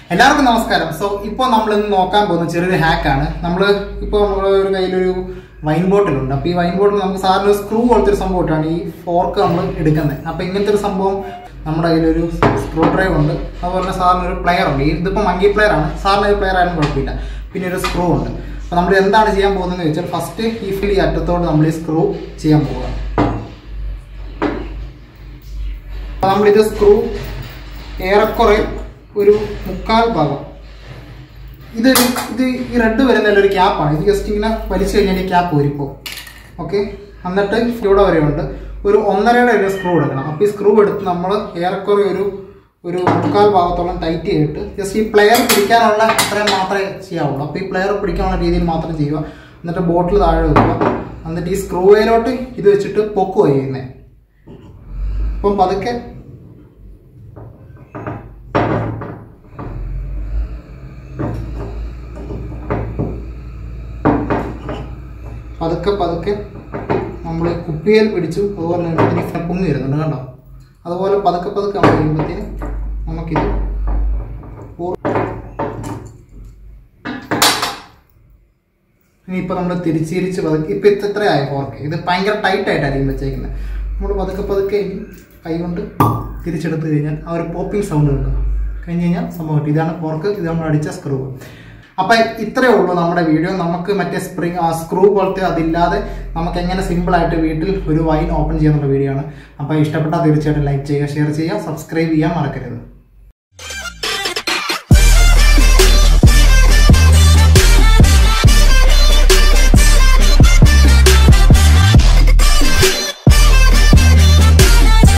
എല്ലാവർക്കും നമസ്കാരം സോ ഇപ്പോൾ നമ്മൾ ഇന്ന് നോക്കാൻ പോകുന്ന ചെറിയൊരു ഹാക്കാണ് നമ്മൾ ഇപ്പോൾ നമ്മൾ ഒരു കയ്യിലൊരു വൈൻ ബോട്ടിലുണ്ട് അപ്പോൾ ഈ വൈൻ ബോട്ടിൽ നമുക്ക് സാറിന് സ്ക്രൂ പോലത്തെ ഒരു സംഭവം ഇട്ടാണ് ഈ ഫോർക്ക് നമ്മൾ എടുക്കുന്നത് അപ്പോൾ ഇങ്ങനത്തെ ഒരു സംഭവം നമ്മുടെ കയ്യിലൊരു സ്ക്രൂ ഡ്രൈവ് ഉണ്ട് അതുപോലെ തന്നെ സാറിന് ഒരു പ്ലെയർ ഉണ്ട് ഇതിപ്പോൾ മങ്കി പ്ലെയർ ആണ് സാറിന് ഒരു പ്ലെയർ ആയാലും കുഴപ്പമില്ല പിന്നെ ഒരു സ്ക്രൂ ഉണ്ട് അപ്പോൾ നമ്മൾ എന്താണ് ചെയ്യാൻ പോകുന്നതെന്ന് വെച്ചാൽ ഫസ്റ്റ് ഈ ഫിൽ ഈ അറ്റത്തോട് നമ്മൾ ഈ സ്ക്രൂ ചെയ്യാൻ പോകുക അപ്പോൾ നമ്മളിത് സ്ക്രൂ ഏറെക്കുറെ ഒരു മുക്കാൽ ഭാഗം ഇതൊരു ഇത് ഈ റെഡ് വരുന്നതിൽ ഒരു ക്യാപ്പാണ് ഇത് ജസ്റ്റ് ഇങ്ങനെ വലിച്ചു കഴിഞ്ഞാൽ ഈ ക്യാപ്പ് ഊരിപ്പോവും ഓക്കെ എന്നിട്ട് ഇവിടെ വരെ ഉണ്ട് ഒരു ഒന്നരയുടെ ഒരു സ്ക്രൂ എടുക്കണം അപ്പോൾ ഈ സ്ക്രൂ എടുത്ത് നമ്മൾ ഏറെക്കുറെ ഒരു ഒരു മുക്കാൽ ഭാഗത്തോളം ടൈറ്റ് ചെയ്തിട്ട് ജസ്റ്റ് ഈ പ്ലെയർ പിടിക്കാനുള്ള അത്രയും മാത്രമേ ചെയ്യാവുള്ളൂ അപ്പോൾ ഈ പ്ലെയർ പിടിക്കാനുള്ള രീതിയിൽ മാത്രം ചെയ്യുക എന്നിട്ട് ബോട്ടിൽ താഴെ വെക്കുക എന്നിട്ട് ഈ സ്ക്രൂവേലോട്ട് ഇത് വെച്ചിട്ട് പൊക്കുക ചെയ്യുന്നത് അപ്പം പതുക്കെ പതുക്കെ പതുക്കെ നമ്മൾ കുപ്പിയിൽ പിടിച്ചു അതുപോലെ തന്നെ ഇതിന് ഇങ്ങനെ പൊങ്ങി വരുന്നുണ്ട് കണ്ടോ അതുപോലെ പതുക്കെ പതുക്കെ നമ്മൾ ചെയ്യുമ്പോഴത്തേന് നമുക്കിത് ഇനിയിപ്പോൾ നമ്മൾ തിരിച്ച് തിരിച്ച് പതുക്കെ ഇപ്പം ഇത് ഇത്രയായി ഫോർക്ക് ഇത് ഭയങ്കര ടൈറ്റ് ആയിട്ടായിരിക്കും വെച്ചേക്കുന്നത് നമ്മൾ പതുക്കെ പതുക്കെ ഇനി കൈ കൊണ്ട് തിരിച്ചെടുത്ത് കഴിഞ്ഞാൽ ആ ഒരു പോപ്പിംഗ് സൗണ്ട് കിട്ടും കഴിഞ്ഞ് കഴിഞ്ഞാൽ സംഭവം കിട്ടും ഇതാണ് ഫോർക്ക് ഇത് നമ്മൾ അടിച്ച സ്ക്രൂ അപ്പൊ ഇത്രയേ ഉള്ളൂ നമ്മുടെ വീഡിയോ നമുക്ക് മറ്റേ സ്പ്രിങ് സ്ക്രൂ പോലത്തെ അതില്ലാതെ നമുക്ക് എങ്ങനെ സിമ്പിൾ ആയിട്ട് വീട്ടിൽ ഒരു വൈൻ ഓപ്പൺ ചെയ്യാനുള്ള വീഡിയോ ആണ് അപ്പൊ ഇഷ്ടപ്പെട്ടാൽ തീർച്ചയായിട്ടും ലൈക്ക് ചെയ്യുക ഷെയർ ചെയ്യുക സബ്സ്ക്രൈബ് ചെയ്യാൻ മറക്കരുത്